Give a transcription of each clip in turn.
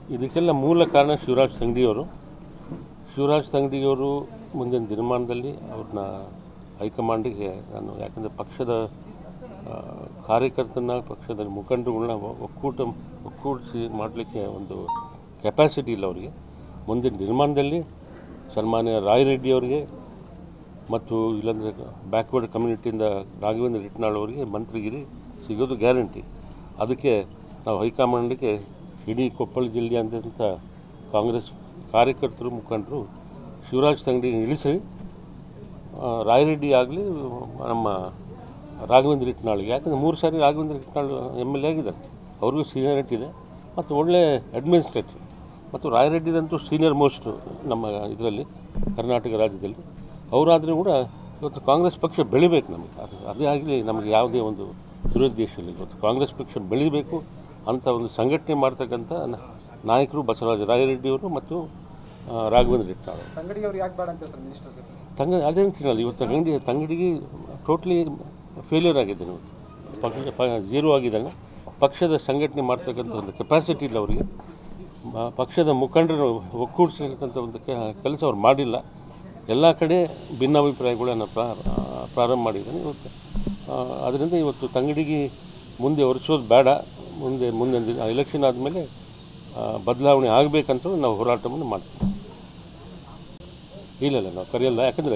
ಇದಕ್ಕೆಲ್ಲ ಮೂಲ ಕಾರಣ ಶಿವರಾಜ್ ತಂಗಡಿಯವರು ಶಿವರಾಜ್ ತಂಗಡಿಯವರು ಮುಂದಿನ ದಿನಮಾನದಲ್ಲಿ ಅವ್ರನ್ನ ಹೈಕಮಾಂಡಿಗೆ ನಾನು ಯಾಕಂದರೆ ಪಕ್ಷದ ಆ, ಕಾರ್ಯಕರ್ತನ ಪಕ್ಷದ ಮುಖಂಡರುಗಳನ್ನ ಒಕ್ಕೂಟ ಒಕ್ಕೂಡಿಸಿ ಮಾಡಲಿಕ್ಕೆ ಒಂದು ಕೆಪಾಸಿಟಿ ಇಲ್ಲ ಅವರಿಗೆ ಮುಂದಿನ ನಿರ್ಮಾಣದಲ್ಲಿ ಸನ್ಮಾನ್ಯ ರಾಯ್ ರೆಡ್ಡಿ ಅವರಿಗೆ ಮತ್ತು ಇಲ್ಲಾಂದರೆ ಬ್ಯಾಕ್ವರ್ಡ್ ಕಮ್ಯುನಿಟಿಯಿಂದ ರಾಘವೇಂದ್ರ ಇಟ್ನಾಳ್ ಅವರಿಗೆ ಮಂತ್ರಿಗಿರಿ ಸಿಗೋದು ಗ್ಯಾರಂಟಿ ಅದಕ್ಕೆ ನಾವು ಹೈಕಮಾಂಡ್ಗೆ ಇಡೀ ಕೊಪ್ಪಳ ಜಿಲ್ಲೆಯಾದ್ಯಂತ ಕಾಂಗ್ರೆಸ್ ಕಾರ್ಯಕರ್ತರು ಮುಖಂಡರು ಶಿವರಾಜ್ ತಂಗಡಿ ಇಳಿಸಿ ಆ, ರಾಯರೆಡ್ಡಿ ಆಗಲಿ ನಮ್ಮ ರಾಘವೇಂದ್ರ ಇಟ್ನಾಳ್ಗೆ ಯಾಕಂದರೆ ಮೂರು ಸಾರಿ Raghavendra Itnal M L A ಆಗಿದ್ದಾರೆ ಅವ್ರಿಗೂ ಸೀನಿಯರಿಟಿ ಇದೆ ಮತ್ತು ಒಳ್ಳೆ ಅಡ್ಮಿನಿಸ್ಟ್ರೇಟರ್ ಮತ್ತು ರಾಯರೆಡ್ಡಿದಂತೂ ಸೀನಿಯರ್ ಮೋಸ್ಟ್ ನಮ್ಮ ಇದರಲ್ಲಿ ಕರ್ನಾಟಕ ರಾಜ್ಯದಲ್ಲಿ ಅವರಾದರೂ ಕೂಡ ಇವತ್ತು ಕಾಂಗ್ರೆಸ್ ಪಕ್ಷ ಬೆಳಿಬೇಕು ನಮಗೆ ಅದು ಅದೇ ಆಗಲಿ ನಮಗೆ ಯಾವುದೇ ಒಂದು ದುರುದ್ದೇಶ ಇಲ್ಲ ಇವತ್ತು ಕಾಂಗ್ರೆಸ್ ಪಕ್ಷ ಬೆಳಿಬೇಕು ಅಂತ ಒಂದು ಸಂಘಟನೆ ಮಾಡ್ತಕ್ಕಂಥ ನ- ನಾಯಕರು ಬಸವರಾಜ ರಾಯರೆಡ್ಡಿಯವರು ಮತ್ತು ಆ, ರಾಘವೇಂದ್ರ ಇಟ್ನಾಳ್ ತಂಗಡಿಗೆ ಅವ್ರು ಯಾಕೆ ಬೇಡ ಅಂತ ಹೇಳ್ತಾರೆ ಮಿನಿಸ್ಟರ್ ತಂಗ ಅದೇ ಅಂತೀನಲ್ಲ ಇವತ್ತು ತಂಗಡಿ ತಂಗಡಿಗೆ ಟೋಟ್ಲಿ ಫೇಲ್ಯೂರ್ ಆಗಿದ್ದಾನೆ ಇವತ್ತು ಪಕ್ಷ ಪ ಜೀರೋ ಆಗಿದ್ದಾನೆ ಪಕ್ಷದ ಸಂಘಟನೆ ಮಾಡ್ತಕ್ಕಂಥ ಒಂದು ಕೆಪಾಸಿಟಿ ಇಲ್ಲ ಅವರಿಗೆ ಮ- ಪಕ್ಷದ ಮುಖಂಡರು ಒಕ್ಕೂಡಿಸತಕ್ಕಂಥ ಒಂದು ಕೆಲಸ ಅವ್ರು ಮಾಡಿಲ್ಲ ಎಲ್ಲ ಕಡೆ ಭಿನ್ನಾಭಿಪ್ರಾಯಗಳನ್ನು ಪ್ರಾ- ಪ್ರಾರಂಭ ಮಾಡಿದ್ದಾನೆ ಇವತ್ತು ಆ, ಅದರಿಂದ ಇವತ್ತು ತಂಗಡಿಗೆ ಮುಂದೆ ಒರೆಸೋದು ಬೇಡ ಮುಂದೆ ಮುಂದೆ ಎಲೆಕ್ಷನ್ ಆದಮೇಲೆ ಬದಲಾವಣೆ ಆಗಬೇಕಂತ ನಾವು ಹೋರಾಟವನ್ನು ಮಾಡ್ತೀವಿ ಇಲ್ಲ ಇಲ್ಲ ನಾವು ಕರೆಯಲ್ಲ ಯಾಕಂದರೆ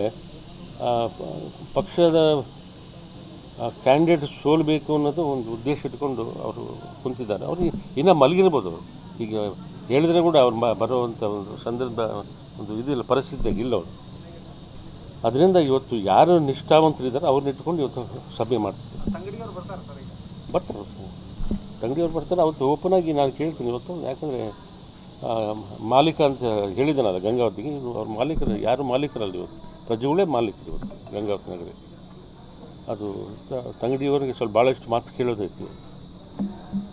ಪಕ್ಷದ ಕ್ಯಾಂಡಿಡೇಟ್ ಸೋಲ್ಬೇಕು ಅನ್ನೋದು ಒಂದು ಉದ್ದೇಶ ಇಟ್ಕೊಂಡು ಅವರು ಕುಂತಿದ್ದಾರೆ ಅವ್ರು ಇನ್ನೂ ಮಲಗಿರ್ಬೋದು ಅವರು ಈಗ ಹೇಳಿದ್ರೆ ಕೂಡ ಅವ್ರು ಮ ಬರುವಂಥ ಒಂದು ಸಂದರ್ಭ ಒಂದು ಇದಿಲ್ಲ ಪರಿಸ್ಥಿತಿಯಾಗಿ ಇಲ್ಲ ಅವರು ಅದರಿಂದ ಇವತ್ತು ಯಾರು ನಿಷ್ಠಾವಂತರಿದ್ದಾರೆ ಅವ್ರನ್ನ ಇಟ್ಕೊಂಡು ಇವತ್ತು ಸಭೆ ಮಾಡ್ತಾರೆ ತಂಗಡಿಗೆ ಅವ್ರು ಬರ್ತಾರೆ ಸರ್ ಈಗ ಬರ್ತಾರೆ ತಂಗಡಿಯವ್ರು ಬರ್ತಾರೆ ಅವತ್ತು ಓಪನ್ ಆಗಿ ನಾನು ಕೇಳ್ತೀನಿ ಇವತ್ತು ಯಾಕಂದರೆ ಮಾಲೀಕ ಅಂತ ಹೇಳಿದ್ದಾನಲ್ಲ ಗಂಗಾವತಿಗೆ ಇವ್ರು ಅವ್ರ ಮಾಲೀಕರು ಯಾರು ಮಾಲೀಕರಲ್ಲ ಇವತ್ತು ಪ್ರಜೆಗಳೇ ಮಾಲೀಕರು ಇವತ್ತು ಗಂಗಾವತಿ ನಗರ ಅದು ತ- ತಂಗಡಿಯವರಿಗೆ ಸ್ವಲ್ಪ ಭಾಳಷ್ಟು ಮಾತು ಕೇಳೋದೈತಿ